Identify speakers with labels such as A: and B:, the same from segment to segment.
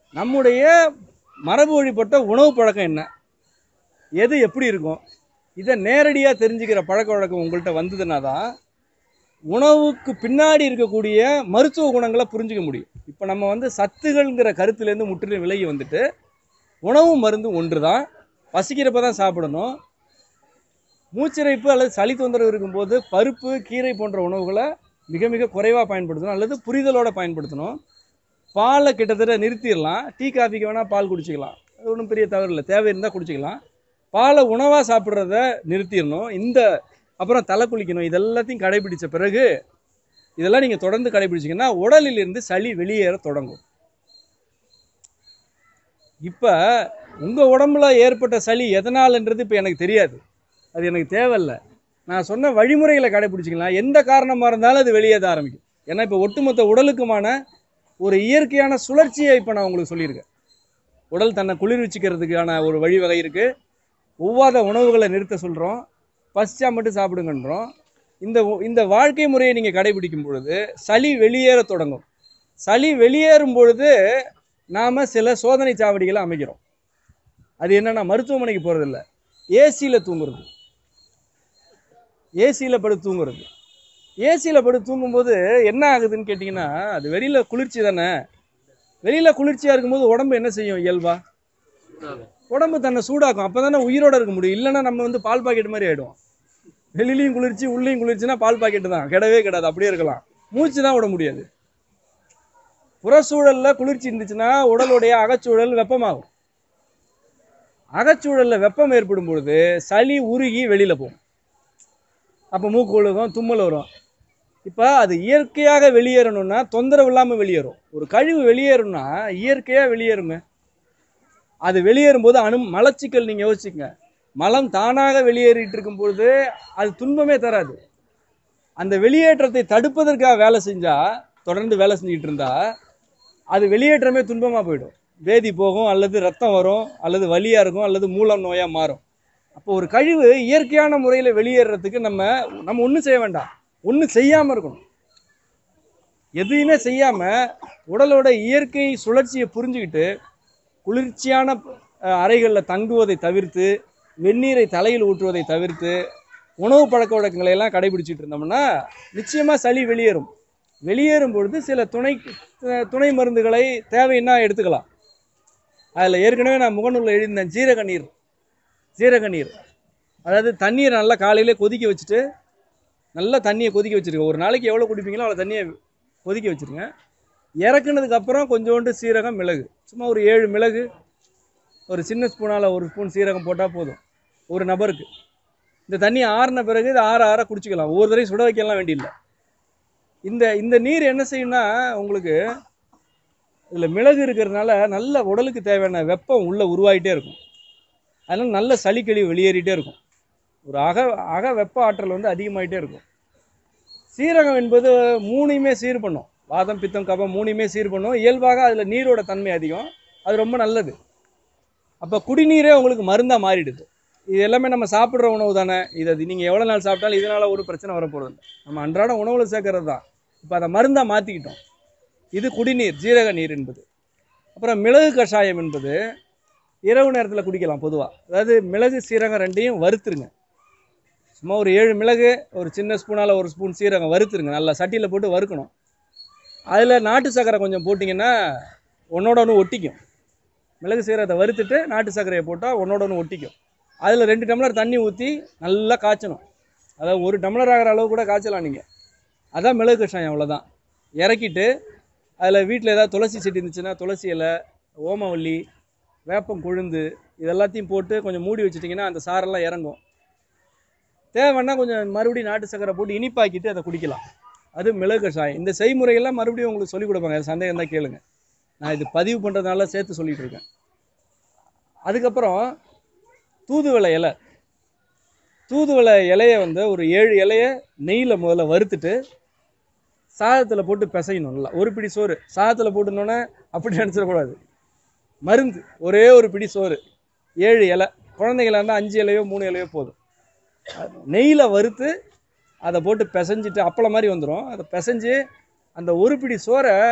A: நம்முடைய மரபு வழிபட்ட உணவு பழக்கம் என்ன எது எப்படி இருக்கும் இதை நேரடியாக தெரிஞ்சுக்கிற பழக்க வழக்கம் உங்கள்கிட்ட வந்ததுன்னா தான் உணவுக்கு பின்னாடி இருக்கக்கூடிய மருத்துவ குணங்களை புரிஞ்சுக்க முடியும் இப்போ நம்ம வந்து சத்துகள்ங்கிற கருத்துலேருந்து முற்றிலும் விலகி வந்துட்டு உணவு மருந்து ஒன்று தான் பசிக்கிறப்ப தான் சாப்பிடணும் மூச்சிறைப்பு அல்லது சளி தொந்தரவு இருக்கும்போது பருப்பு கீரை போன்ற உணவுகளை மிக மிக குறைவாக பயன்படுத்தணும் அல்லது புரிதலோட பயன்படுத்தணும் பாலை கிட்டத்தட்ட நிறுத்திடலாம் டீ காஃபிக்கு வேணால் பால் குடிச்சிக்கலாம் அது ஒன்றும் பெரிய தவறு இல்லை தேவை இருந்தால் குடிச்சிக்கலாம் பாலை உணவாக சாப்பிட்றத நிறுத்திடணும் இந்த அப்புறம் தலை குளிக்கணும் இதெல்லாத்தையும் கடைபிடிச்ச பிறகு இதெல்லாம் நீங்கள் தொடர்ந்து கடைபிடிச்சிங்கன்னா உடலிலிருந்து சளி வெளியேற தொடங்கும் இப்போ உங்கள் உடம்புல ஏற்பட்ட சளி எதனாலன்றது இப்போ எனக்கு தெரியாது அது எனக்கு தேவையில்லை நான் சொன்ன வழிமுறைகளை கடைபிடிச்சிக்கலாம் எந்த காரணமாக இருந்தாலும் அது வெளியேற ஆரம்பிக்கும் ஏன்னா இப்போ ஒட்டுமொத்த உடலுக்குமான ஒரு இயற்கையான சுழற்சியை இப்போ நான் உங்களுக்கு சொல்லியிருக்கேன் உடல் தன்னை குளிர்விச்சுக்கிறதுக்கான ஒரு வழிவகை இருக்குது ஒவ்வாத உணவுகளை நிறுத்த சொல்கிறோம் பசிச்சா மட்டும் சாப்பிடுங்கன்றோம் இந்த உ- இந்த வாழ்க்கை முறையை நீங்கள் கடைபிடிக்கும் பொழுது சளி வெளியேற தொடங்கும் சளி வெளியேறும் பொழுது நாம் சில சோதனை சாவடிகளை அமைக்கிறோம் அது என்னன்னா மருத்துவமனைக்கு போகிறதில்ல ஏசியில் தூங்குறது ஏசியில் படுத்து தூங்குறது ஏசியில் படுத்து தூங்கும்போது என்ன ஆகுதுன்னு கேட்டிங்கன்னா அது வெளியில் குளிர்ச்சி தானே வெளியில் குளிர்ச்சியாக இருக்கும்போது உடம்பு என்ன செய்யும் இயல்பா உடம்பு தன்னை சூடாக்கும் அப்போ தானே உயிரோட இருக்க முடியும் இல்லைன்னா நம்ம வந்து பால் பாக்கெட் மாதிரி ஆகிடும் வெளியிலையும் குளிர்ச்சி உள்ளேயும் குளிர்ச்சினா பால் பாக்கெட்டு தான் கிடவே கிடாது அப்படியே இருக்கலாம் மூச்சு தான் விட முடியாது புறச்சூழல்ல குளிர்ச்சி இருந்துச்சுன்னா உடலுடைய அகச்சூழல் வெப்பமாகும் அகச்சூழல்ல வெப்பம் ஏற்படும் பொழுது சளி உருகி வெளியில போகும் அப்போ மூக்கு ஒழுகும் தும்மல் வரும் இப்போ அது இயற்கையாக வெளியேறணும்னா தொந்தரவு இல்லாமல் வெளியேறும் ஒரு கழிவு வெளியேறணும்னா இயற்கையாக வெளியேறுங்க அது வெளியேறும் போது அணு மலச்சிக்கல் நீங்கள் யோசிச்சுங்க மலம் தானாக வெளியேறிட்டு இருக்கும் பொழுது அது துன்பமே தராது அந்த வெளியேற்றத்தை தடுப்பதற்காக வேலை செஞ்சா தொடர்ந்து வேலை செஞ்சுக்கிட்டு இருந்தா அது வெளியேற்றமே துன்பமாக போயிடும் வேதி போகும் அல்லது ரத்தம் வரும் அல்லது வலியாக இருக்கும் அல்லது மூலம் நோயாக மாறும் அப்போ ஒரு கழிவு இயற்கையான முறையில் வெளியேறதுக்கு நம்ம நம்ம ஒன்றும் செய்ய வேண்டாம் ஒன்றும் செய்யாமல் இருக்கணும் எதையுமே செய்யாமல் உடலோட இயற்கை சுழற்சியை புரிஞ்சுக்கிட்டு குளிர்ச்சியான அறைகளில் தங்குவதை தவிர்த்து வெந்நீரை தலையில் ஊற்றுவதை தவிர்த்து உணவு பழக்க வழக்கங்களை எல்லாம் கடைபிடிச்சிட்டு இருந்தோம்னா நிச்சயமாக சளி வெளியேறும் வெளியேறும் பொழுது சில துணை அஹ், துணை மருந்துகளை தேவைன்னா எடுத்துக்கலாம் அதில் ஏற்கனவே நான் முகநூலில் எழுதியிருந்தேன் ஜீரக நீர் ஜீரக நீர் அதாவது தண்ணீரை நல்லா காலையிலே கொதிக்க வச்சுட்டு நல்லா தண்ணியை கொதிக்க வச்சுருங்க ஒரு நாளைக்கு எவ்வளோ குடிப்பீங்களோ அவ்வளோ தண்ணியை கொதிக்க வச்சுருங்க இறக்குனதுக்கு அப்புறம் கொஞ்சோண்டு சீரகம் மிளகு சும்மா ஒரு ஏழு மிளகு ஒரு சின்ன ஸ்பூனால் ஒரு ஸ்பூன் சீரகம் போட்டால் போதும் ஒரு நபருக்கு இந்த தண்ணி ஆறின பிறகு இது ஆற ஆற குடிச்சிக்கலாம் ஒவ்வொரு தடவையும் சுட வைக்கலாம் வேண்டியதில்லை இந்த இந்த நீர் என்ன செய்யும்னா உங்களுக்கு இதில் மிளகு இருக்கிறதுனால நல்ல உடலுக்கு தேவையான வெப்பம் உள்ளே உருவாகிட்டே இருக்கும் அதனால நல்ல சளி கழிவு வெளியேறிட்டே இருக்கும் ஒரு அக அக வெப்ப ஆற்றல் வந்து அதிகமாயிட்டே இருக்கும் சீரகம் என்பது மூணையுமே சீர் பண்ணும் வாதம் பித்தம் கபம் மூணையுமே சீர் பண்ணும் இயல்பாக அதில் நீரோட தன்மை அதிகம் அது ரொம்ப நல்லது அப்போ குடிநீரே உங்களுக்கு மருந்தாக மாறிடுது இது எல்லாமே நம்ம சாப்பிட்ற உணவு தானே இதை நீங்கள் எவ்வளோ நாள் சாப்பிட்டாலும் இதனால் ஒரு பிரச்சனை வரப்போகிறது இல்லை நம்ம அன்றாட உணவில் சேர்க்கறது தான் இப்போ அதை மருந்தாக மாற்றிக்கிட்டோம் இது குடிநீர் ஜீரக நீர் என்பது அப்புறம் மிளகு கஷாயம் என்பது இரவு நேரத்தில் குடிக்கலாம் பொதுவாக அதாவது மிளகு சீரகம் ரெண்டையும் வறுத்துருங்க சும்மா ஒரு ஏழு மிளகு ஒரு சின்ன ஸ்பூனால் ஒரு ஸ்பூன் சீரகம் வறுத்துருங்க நல்லா சட்டியில் போட்டு வறுக்கணும் அதில் நாட்டு சர்க்கரை கொஞ்சம் போட்டிங்கன்னா ஒன்றோட ஒன்று ஒட்டிக்கும் மிளகு சீரகத்தை வறுத்துட்டு நாட்டு சர்க்கரையை போட்டால் ஒன்றோட ஒன்று ஒட்டிக்கும் அதில் ரெண்டு டம்ளர் தண்ணி ஊற்றி நல்லா காய்ச்சணும் அதாவது ஒரு டம்ளர் ஆகிற அளவு கூட காய்ச்சலாம் நீங்கள் அதான் மிளகு கஷாயம் அவ்வளோதான் இறக்கிட்டு அதில் வீட்டில் ஏதாவது துளசி செடி இருந்துச்சுன்னா துளசி இலை ஓமவல்லி வேப்பம் கொழுந்து இது எல்லாத்தையும் போட்டு கொஞ்சம் மூடி வச்சிட்டிங்கன்னா அந்த சாரெல்லாம் இறங்கும் தேவைன்னா கொஞ்சம் மறுபடியும் நாட்டு சக்கரை போட்டு இனிப்பாக்கிட்டு அதை குடிக்கலாம் அது மிளகு கஷாயம் இந்த செய்முறையெல்லாம் மறுபடியும் உங்களுக்கு சொல்லிக் கொடுப்பாங்க அது சந்தேகம் தான் கேளுங்க நான் இது பதிவு பண்ணுறதுனால சேர்த்து சொல்லிட்டு இருக்கேன் அதுக்கப்புறம் தூதுவளை இலை தூதுவளை இலையை வந்து ஒரு ஏழு இலையை நெய்யில் முதல்ல வறுத்துட்டு சாதத்தில் போட்டு பிசையணும் நல்லா ஒரு பிடி சோறு சாதத்தில் போட்டுனோன்னே அப்படி நினச்சிடக்கூடாது மருந்து ஒரே ஒரு பிடி சோறு ஏழு இலை குழந்தைங்களா இருந்தால் அஞ்சு இலையோ மூணு இலையோ போதும் நெய்யில் வறுத்து அதை போட்டு பிசைஞ்சிட்டு அப்பளம் மாதிரி வந்துடும் அதை பிசைஞ்சு அந்த ஒரு பிடி சோறை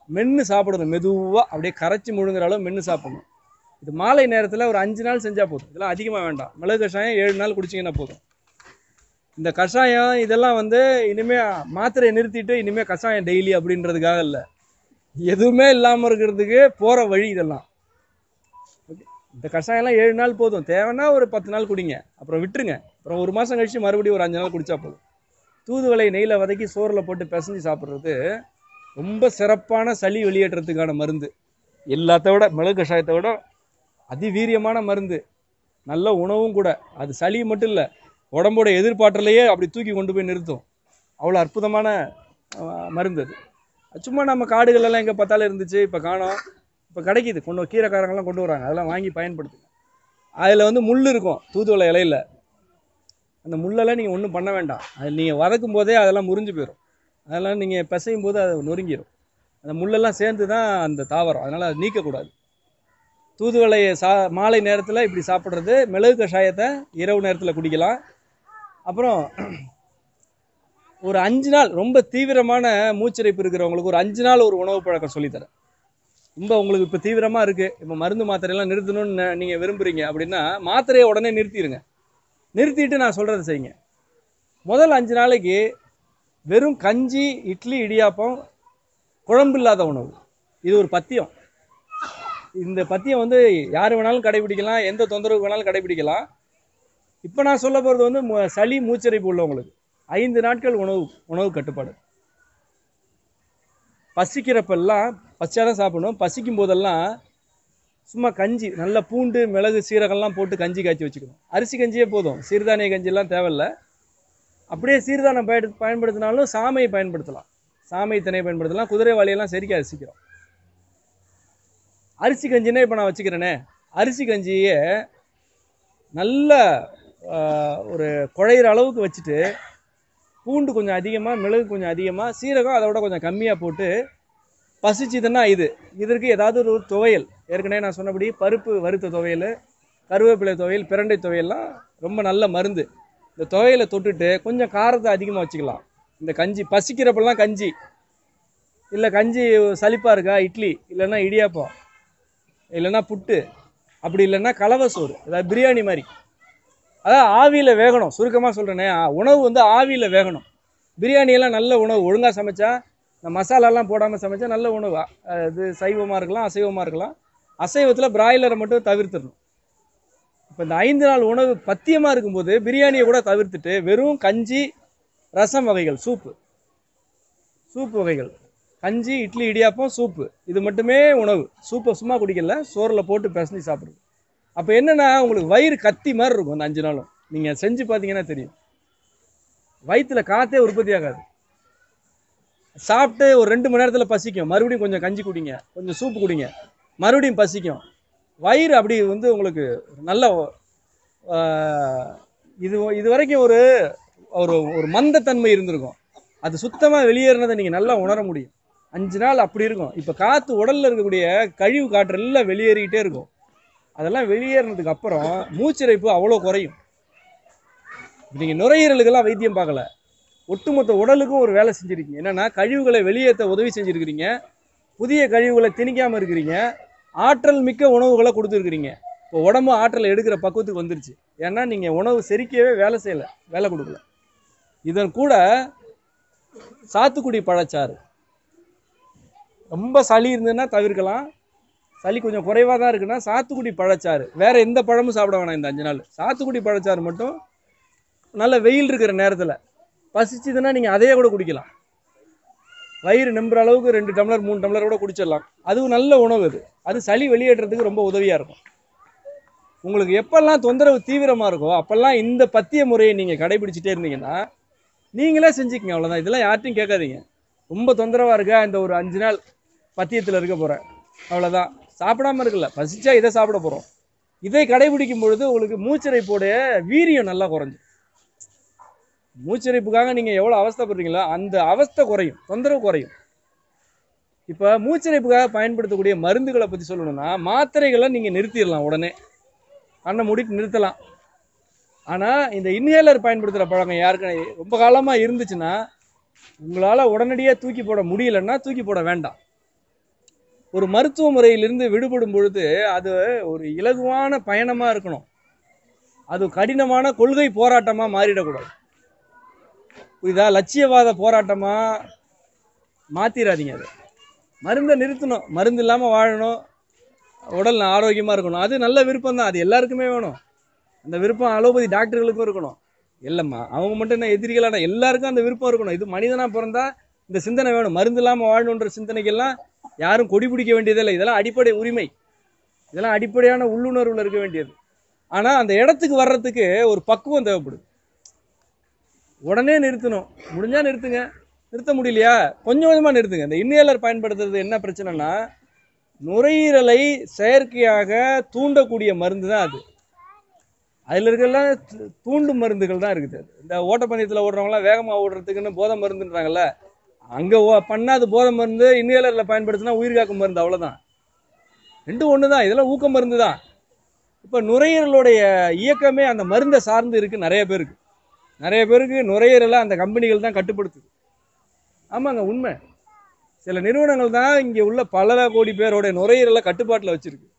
A: மென்று சாப்பிடணும் மெதுவாக அப்படியே கரைச்சி முழுங்குற அளவு மென்று சாப்பிடணும் இது மாலை நேரத்தில் ஒரு அஞ்சு நாள் செஞ்சால் போதும் இதெல்லாம் அதிகமாக வேண்டாம் மிளகு கஷாயம் ஏழு நாள் குடிச்சிங்கன்னா போதும் இந்த கஷாயம் இதெல்லாம் வந்து இனிமே மாத்திரையை நிறுத்திட்டு இனிமே கஷாயம் டெய்லி அப்படின்றதுக்காக இல்லை எதுவுமே இல்லாமல் இருக்கிறதுக்கு போகிற வழி இதெல்லாம் Okay. இந்த கஷாயம்லாம் ஏழு நாள் போதும் தேவைன்னா ஒரு பத்து நாள் குடிங்க அப்புறம் விட்டுருங்க அப்புறம் ஒரு மாதம் கழிச்சு மறுபடியும் ஒரு அஞ்சு நாள் குடிச்சா போதும் தூதுவளை நெய்யில் வதக்கி சோறில் போட்டு பிசைஞ்சு சாப்பிட்றது ரொம்ப சிறப்பான சளி வெளியேற்றத்துக்கான மருந்து எல்லாத்த விட மிளகு கஷாயத்தை விட அதிவீரியமான மருந்து நல்ல உணவும் கூட அது சளி மட்டும் இல்லை உடம்போட எதிர்பார்ட்டலையே அப்படி தூக்கி கொண்டு போய் நிறுத்தும் அவ்வளோ அற்புதமான அஹ், மருந்து அது அது சும்மா நம்ம காடுகளெல்லாம் எங்கே பார்த்தாலும் இருந்துச்சு இப்போ காணோம் இப்போ கிடைக்கிது கொண்டு வ- கீரைக்காரங்கெல்லாம் கொண்டு வராங்க அதெல்லாம் வாங்கி பயன்படுத்துங்க அதில் வந்து முள் இருக்கும் தூதுவளை இலையில அந்த முள்ளெல்லாம் நீங்கள் ஒன்றும் பண்ண வேண்டாம் அது நீங்கள் வதக்கும் போதே அதெல்லாம் முறிஞ்சு போயிடும் அதெல்லாம் நீங்கள் பிசையும் போது அது நொறுங்கிடும் அந்த முள்ளெல்லாம் சேர்ந்து தான் அந்த தாவரம் அதனால் அது நீக்கக்கூடாது தூதுவளையை சா மாலை நேரத்தில் இப்படி சாப்பிட்றது மிளகு கஷாயத்தை இரவு நேரத்தில் குடிக்கலாம் அப்புறம் ஒரு அஞ்சு நாள் ரொம்ப தீவிரமான மூச்சிறைப்பு இருக்கிறவங்களுக்கு ஒரு அஞ்சு நாள் ஒரு உணவு பழக்கம் சொல்லித்தரேன் ரொம்ப உங்களுக்கு இப்போ தீவிரமாக இருக்குது இப்போ மருந்து மாத்திரையெல்லாம் நிறுத்தணும்னு நீங்கள் விரும்புகிறீங்க அப்படின்னா மாத்திரையை உடனே நிறுத்திடுங்க நிறுத்திட்டு நான் சொல்கிறத செய்யுங்க முதல் அஞ்சு நாளைக்கு வெறும் கஞ்சி இட்லி இடியாப்பம் குழம்பு இல்லாத உணவு இது ஒரு பத்தியம் இந்த பத்தியம் வந்து யார் வேணாலும் கடைபிடிக்கலாம் எந்த தொந்தரவு வேணாலும் கடைபிடிக்கலாம் இப்போ நான் சொல்ல போகிறது வந்து மு- சளி மூச்சரிப்பு உள்ளவங்களுக்கு ஐந்து நாட்கள் உணவு உணவு கட்டுப்பாடு பசிக்கிறப்பெல்லாம் பச்சையாக தான் சாப்பிடணும் பசிக்கும் போதெல்லாம் சும்மா கஞ்சி நல்ல பூண்டு மிளகு சீரகம்லாம் போட்டு கஞ்சி காய்ச்சி வச்சுக்கணும் அரிசி கஞ்சியே போதும் சிறுதானிய கஞ்சிலாம் தேவையில்ல அப்படியே சீர்தானம் பயன் பயன்படுத்தினாலும் சாமையை பயன்படுத்தலாம் சாமை திணை பயன்படுத்தலாம் குதிரை வாளியெல்லாம் செரிக்க அரிசிக்கிறோம் அரிசி கஞ்சினே இப்போ நான் வச்சுக்கிறேனே அரிசி கஞ்சியே நல்ல ஆஹ், ஒரு குழையிற அளவுக்கு வச்சுட்டு பூண்டு கொஞ்சம் அதிகமாக மிளகு கொஞ்சம் அதிகமாக சீரகம் அதை விட கொஞ்சம் கம்மியாக போட்டு பசிச்சுதுன்னா இது இதற்கு ஏதாவது ஒரு துவையல் ஏற்கனவே நான் சொன்னபடி பருப்பு வறுத்த துவையல் கருவேப்பிலை துவையல் பிரண்டை துவையல்லாம் ரொம்ப நல்ல மருந்து இந்த துவையலை தொட்டுட்டு கொஞ்சம் காரத்தை அதிகமாக வச்சுக்கலாம் இந்த கஞ்சி பசிக்கிறப்பெல்லாம் கஞ்சி இல்லை கஞ்சி சலிப்பாக இருக்கா இட்லி இல்லைன்னா இடியாப்பம் இல்லைன்னா புட்டு அப்படி இல்லைன்னா கலவை சோறு அதாவது பிரியாணி மாதிரி அதான் ஆவியில் வேகணும் சுருக்கமாக சொல்கிறேனே உணவு வந்து ஆவியில் வேகணும் பிரியாணியெல்லாம் நல்ல உணவு ஒழுங்காக சமைச்சா இந்த மசாலாலாம் போடாமல் சமைச்சா நல்ல உணவு அஹ் இது சைவமாக இருக்கலாம் அசைவமாக இருக்கலாம் அசைவத்தில் பிராய்லரை மட்டும் தவிர்த்துடணும் இப்போ இந்த ஐந்து நாள் உணவு பத்தியமாக இருக்கும்போது பிரியாணியை கூட தவிர்த்துட்டு வெறும் கஞ்சி ரசம் வகைகள் சூப்பு சூப்பு வகைகள் கஞ்சி இட்லி இடியாப்பம் சூப்பு இது மட்டுமே உணவு சூப்பை சும்மா குடிக்கல சோறில் போட்டு பிசைஞ்சு சாப்பிடுறது அப்போ என்னன்னா உங்களுக்கு வயிறு கத்தி மாதிரி இருக்கும் அந்த அஞ்சு நாளும் நீங்கள் செஞ்சு பார்த்தீங்கன்னா தெரியும் வயிற்றுல காற்றே உற்பத்தி ஆகாது சாப்பிட்டு ஒரு ரெண்டு மணி நேரத்தில் பசிக்கும் மறுபடியும் கொஞ்சம் கஞ்சி குடிங்க கொஞ்சம் சூப்பு குடிங்க மறுபடியும் பசிக்கும் வயிறு அப்படி வந்து உங்களுக்கு ஒரு நல்ல ஆஹ், இது இது வரைக்கும் ஒரு ஒரு ஒரு மந்தத்தன்மை இருந்திருக்கும் அது சுத்தமாக வெளியேறினதை நீங்கள் நல்லா உணர முடியும் அஞ்சு நாள் அப்படி இருக்கும் இப்போ காற்று உடலில் இருக்கக்கூடிய கழிவு காற்று எல்லாம் வெளியேறிக்கிட்டே இருக்கும் அதெல்லாம் வெளியேறினதுக்கு அப்புறம் மூச்சிறைப்பு அவ்வளோ குறையும் நீங்கள் நுரையீரலுக்கெல்லாம் வைத்தியம் பார்க்கல ஒட்டுமொத்த உடலுக்கும் ஒரு வேலை செஞ்சுருக்கீங்க என்னன்னா கழிவுகளை வெளியேற்ற உதவி செஞ்சுருக்கிறீங்க புதிய கழிவுகளை திணிக்காமல் இருக்கிறீங்க ஆற்றல் மிக்க உணவுகளை கொடுத்துருக்கிறீங்க இப்போ உடம்பு ஆற்றல் எடுக்கிற பக்குவத்துக்கு வந்துருச்சு ஏன்னா நீங்கள் உணவு செரிக்கவே வேலை செய்யலை வேலை கொடுக்கல இதன் கூட சாத்துக்குடி பழச்சாறு ரொம்ப சளி இருந்ததுன்னா தவிர்க்கலாம் சளி கொஞ்சம் குறைவாக தான் இருக்குன்னா சாத்துக்குடி பழச்சாறு வேற எந்த பழமும் சாப்பிட வேணாம் இந்த அஞ்சு நாள் சாத்துக்குடி பழச்சாறு மட்டும் நல்ல வெயில் இருக்கிற நேரத்தில் பசிச்சுதுன்னா நீங்கள் அதையே கூட குடிக்கலாம் வயிறு நம்புற அளவுக்கு ரெண்டு டம்ளர் மூணு டம்ளர் கூட குடிச்சிடலாம் அதுவும் நல்ல உணவு அது அது சளி வெளியேற்றத்துக்கு ரொம்ப உதவியாக இருக்கும் உங்களுக்கு எப்பெல்லாம் தொந்தரவு தீவிரமாக இருக்கோ அப்பெல்லாம் இந்த பத்திய முறையை நீங்கள் கடைபிடிச்சிட்டே இருந்தீங்கன்னா நீங்களே செஞ்சுக்கங்க அவ்வளோதான் இதெல்லாம் யார்ட்டையும் கேட்காதீங்க ரொம்ப தொந்தரவாக இருக்கா இந்த ஒரு அஞ்சு நாள் பத்தியத்தில் இருக்க போகிறேன் அவ்வளோதான் சாப்பிடாம இருக்கல பசிச்சா இதை சாப்பிட போகிறோம் இதை கடைபிடிக்கும் பொழுது உங்களுக்கு மூச்சிறைப்போடைய வீரியம் நல்லா குறைஞ்சும் மூச்சிறைப்புக்காக நீங்கள் எவ்வளோ அவஸ்தைப்படுறீங்களோ அந்த அவஸ்தை குறையும் தொந்தரவு குறையும் இப்போ மூச்சிறைப்புக்காக பயன்படுத்தக்கூடிய மருந்துகளை பற்றி சொல்லணும்னா மாத்திரைகளை நீங்கள் நிறுத்திடலாம் உடனே கண்ணை மூடிட்டு நிறுத்தலாம் ஆனால் இந்த இன்ஹேலர் பயன்படுத்துகிற பழக்கம் யாருக்கு ரொம்ப காலமாக இருந்துச்சுன்னா உங்களால் உடனடியாக தூக்கி போட முடியலன்னா தூக்கி போட வேண்டாம் ஒரு மருத்துவ முறையிலிருந்து விடுபடும் பொழுது அது ஒரு இலகுவான பயணமாக இருக்கணும் அது கடினமான கொள்கை போராட்டமாக மாறிடக்கூடாது புரியுதா லட்சியவாத போராட்டமாக மாற்றிடாதீங்க அது மருந்தை நிறுத்தணும் மருந்து இல்லாமல் வாழணும் உடல் ஆரோக்கியமாக இருக்கணும் அது நல்ல விருப்பம் தான் அது எல்லாருக்குமே வேணும் அந்த விருப்பம் அலோபதி டாக்டர்களுக்கும் இருக்கணும் இல்லைம்மா அவங்க மட்டும் என்ன எதிரிகளான எல்லாருக்கும் அந்த விருப்பம் இருக்கணும் இது மனிதனாக பிறந்தா இந்த சிந்தனை வேணும் மருந்து இல்லாமல் வாழணுன்ற சிந்தனைக்கெல்லாம் யாரும் கொடி பிடிக்க வேண்டியதில்லை இதெல்லாம் அடிப்படை உரிமை இதெல்லாம் அடிப்படையான உள்ளுணர்வில் இருக்க வேண்டியது ஆனால் அந்த இடத்துக்கு வர்றதுக்கு ஒரு பக்குவம் தேவைப்படுது உடனே நிறுத்தணும் முடிஞ்சா நிறுத்துங்க நிறுத்த முடியலையா கொஞ்சம் கொஞ்சமாக நிறுத்துங்க இந்த இன்னேலர் பயன்படுத்துறது என்ன பிரச்சனைனா நுரையீரலை செயற்கையாக தூண்டக்கூடிய மருந்து தான் அது அதில் இருக்கிறலாம் து- தூண்டும் மருந்துகள் தான் இருக்குது அது. இந்த ஓட்டப்பந்தயத்தில் ஓடுறவங்களாம் வேகமாக ஓடுறதுக்குன்னு போதை மருந்துன்றாங்கல்ல அங்கே பண்ணாது போதை மருந்து இன்னேலரில் பயன்படுத்தினா உயிர் காக்கும் மருந்து அவ்வளோதான் ரெண்டும் ஒன்று தான் இதெல்லாம் ஊக்க மருந்து தான் இப்போ நுரையீரலுடைய இயக்கமே அந்த மருந்தை சார்ந்து இருக்குது நிறைய பேருக்கு நிறைய பேருக்கு நுரையீரலை அந்த கம்பெனிகள் தான் கட்டுப்படுத்துது ஆமாங்க உண்மை சில நிறுவனங்கள் தான் இங்கே உள்ள பல கோடி பேரோட நுரையீரலை கட்டுப்பாட்டில் வச்சிருக்கு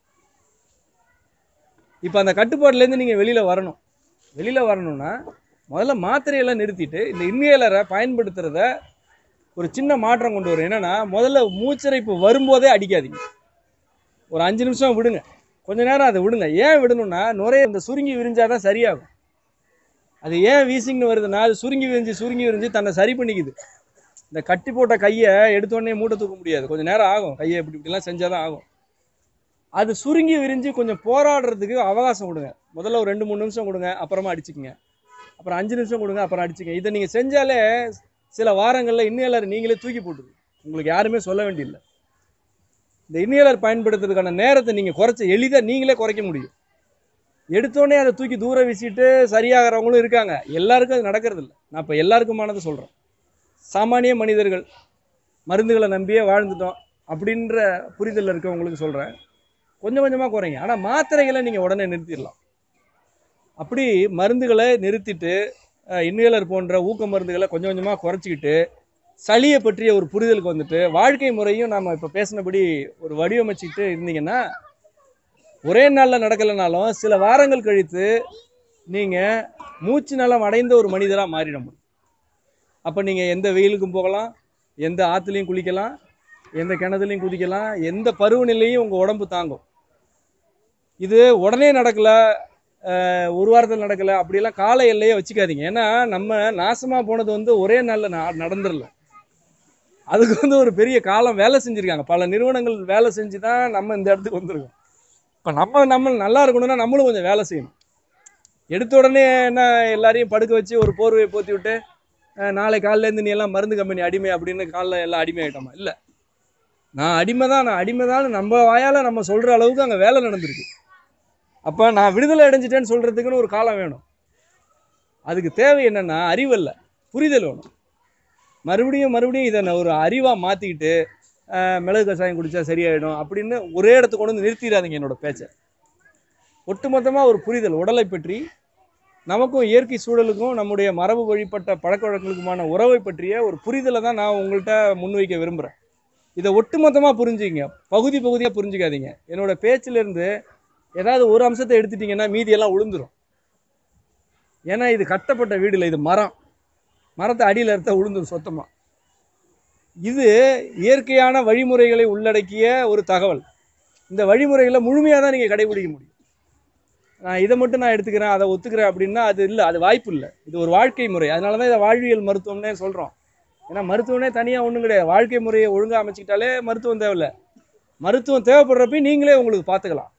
A: இப்போ அந்த கட்டுப்பாட்டிலேருந்து நீங்கள் வெளியில் வரணும் வெளியில் வரணும்னா முதல்ல மாத்திரையெல்லாம் நிறுத்திட்டு இந்த இன்னேலரை பயன்படுத்துறத ஒரு சின்ன மாற்றம் கொண்டு வரும் என்னன்னா முதல்ல மூச்சரைப்பு வரும்போதே அடிக்காதீங்க ஒரு அஞ்சு நிமிஷம் விடுங்க கொஞ்ச நேரம் அதை விடுங்க ஏன் விடணும்னா நுரைய இந்த சுருங்கி விரிஞ்சாதான் சரியாகும் அது ஏன் வீசிங்னு வருதுன்னா அது சுருங்கி விரிஞ்சு சுருங்கி விரிஞ்சு தன்னை சரி பண்ணிக்குது இந்த கட்டி போட்ட கையை எடுத்தோடனே மூட்டை தூக்க முடியாது கொஞ்சம் நேரம் ஆகும் கையை இப்படி இப்படிலாம் செஞ்சாதான் ஆகும் அது சுருங்கி விரிஞ்சு கொஞ்சம் போராடுறதுக்கு அவகாசம் கொடுங்க முதல்ல ஒரு ரெண்டு மூணு நிமிஷம் கொடுங்க அப்புறமா அடிச்சுக்கங்க அப்புறம் அஞ்சு நிமிஷம் கொடுங்க அப்புறம் அடிச்சுக்கங்க இதை நீங்கள் செஞ்சாலே சில வாரங்களில் இன்னேலர் நீங்களே தூக்கி போட்டுது உங்களுக்கு யாருமே சொல்ல வேண்டியதில்லை இந்த இன்னேலர் பயன்படுத்துறதுக்கான நேரத்தை நீங்கள் குறைச்ச எளிதாக நீங்களே குறைக்க முடியும் எடுத்தோடனே அதை தூக்கி தூர வீசிட்டு சரியாகிறவங்களும் இருக்காங்க எல்லாருக்கும் அது நடக்கிறது இல்லை நான் இப்போ எல்லாருக்குமானதை சொல்கிறேன் சாமானிய மனிதர்கள் மருந்துகளை நம்பியே வாழ்ந்துட்டோம் அப்படின்ற புரிதல் இருக்கவங்களுக்கு சொல்கிறேன் கொஞ்சம் கொஞ்சமாக குறைங்க ஆனால் மாத்திரைகளை நீங்கள் உடனே நிறுத்திடலாம் அப்படி மருந்துகளை நிறுத்திட்டு இன்னேலர் போன்ற ஊக்க மருந்துகளை கொஞ்சம் கொஞ்சமாக குறைச்சிக்கிட்டு சளியை பற்றிய ஒரு புரிதலுக்கு வந்துட்டு வாழ்க்கை முறையும் நாம் இப்போ பேசினபடி ஒரு வடிவமைச்சிக்கிட்டு இருந்தீங்கன்னா ஒரே நாளில் நடக்கலைனாலும் சில வாரங்கள் கழித்து நீங்கள் மூச்சு நலம் அடைந்த ஒரு மனிதராக மாறிட முடியும் அப்போ நீங்கள் எந்த வெயிலுக்கும் போகலாம் எந்த ஆற்றுலையும் குளிக்கலாம் எந்த கிணத்துலையும் குதிக்கலாம் எந்த பருவநிலையும் உங்கள் உடம்பு தாங்கும் இது உடனே நடக்கல அஹ், ஒரு வாரத்தில் நடக்கல அப்படியெல்லாம் கால எல்லையே வச்சுக்காதீங்க ஏன்னா நம்ம நாசமாக போனது வந்து ஒரே நாளில் ந நடந்துடல அதுக்கு வந்து ஒரு பெரிய காலம் வேலை செஞ்சுருக்காங்க பல நிறுவனங்கள் வேலை செஞ்சு தான் நம்ம இந்த இடத்துக்கு வந்திருக்கோம் இப்போ நம்ம நம்ம நல்லா இருக்கணும்னா நம்மளும் கொஞ்சம் வேலை செய்யணும் எடுத்த உடனே என்ன எல்லாரையும் படுக்க வச்சு ஒரு போர்வையை போத்தி விட்டு அஹ், நாளை காலையிலேருந்து நீ எல்லாம் மருந்து கம்பெனி அடிமை அப்படின்னு காலைல எல்லாம் அடிமை ஆகிட்டோமா இல்லை நான் அடிமை தான் நான் அடிமை தான் நம்ம வாயால் நம்ம சொல்கிற அளவுக்கு அங்கே வேலை நடந்திருக்கு அப்போ நான் விடுதலை அடைஞ்சிட்டேன்னு சொல்கிறதுக்குன்னு ஒரு காலம் வேணும் அதுக்கு தேவை என்னென்னா அறிவல்ல புரிதல் வேணும் மறுபடியும் மறுபடியும் இதை நான் ஒரு அறிவாக மாற்றிக்கிட்டு மிளகு கஷாயம் குடித்தா சரியாயிடும் அப்படின்னு ஒரே இடத்துக்கு கொண்டு வந்து நிறுத்திடாதீங்க என்னோட பேச்சை ஒட்டுமொத்தமாக ஒரு புரிதல் உடலை பற்றி நமக்கும் இயற்கை சூழலுக்கும் நம்முடைய மரபு வழிபட்ட பழக்க வழக்கங்களுக்குமான உறவை பற்றிய ஒரு புரிதலை தான் நான் உங்கள்கிட்ட முன்வைக்க விரும்புகிறேன் இதை ஒட்டுமொத்தமாக புரிஞ்சுங்க பகுதி பகுதியாக புரிஞ்சுக்காதீங்க என்னோட பேச்சிலிருந்து ஏதாவது ஒரு அம்சத்தை எடுத்துட்டீங்கன்னா மீதியெல்லாம் உளுந்துரும் ஏன்னா இது கட்டப்பட்ட வீடு இல்லை இது மரம் மரத்தை அடியில் எடுத்தா உளுந்துரும் சொத்தமாக இது இயற்கையான வழிமுறைகளை உள்ளடக்கிய ஒரு தகவல் இந்த வழிமுறைகளை முழுமையாக தான் நீங்கள் கடைபிடிக்க முடியும் நான் இதை மட்டும் நான் எடுத்துக்கிறேன் அதை ஒத்துக்கிறேன் அப்படின்னா அது இல்லை அது வாய்ப்பு இல்லை இது ஒரு வாழ்க்கை முறை அதனால தான் இதை வாழ்வியல் மருத்துவம்னே சொல்கிறோம் ஏன்னா மருத்துவனே தனியாக ஒன்றும் கிடையாது வாழ்க்கை முறையை ஒழுங்காக அமைச்சிக்கிட்டாலே மருத்துவம் தேவையில்ல மருத்துவம் தேவைப்படுறப்ப நீங்களே உங்களுக்கு பார்த்துக்கலாம்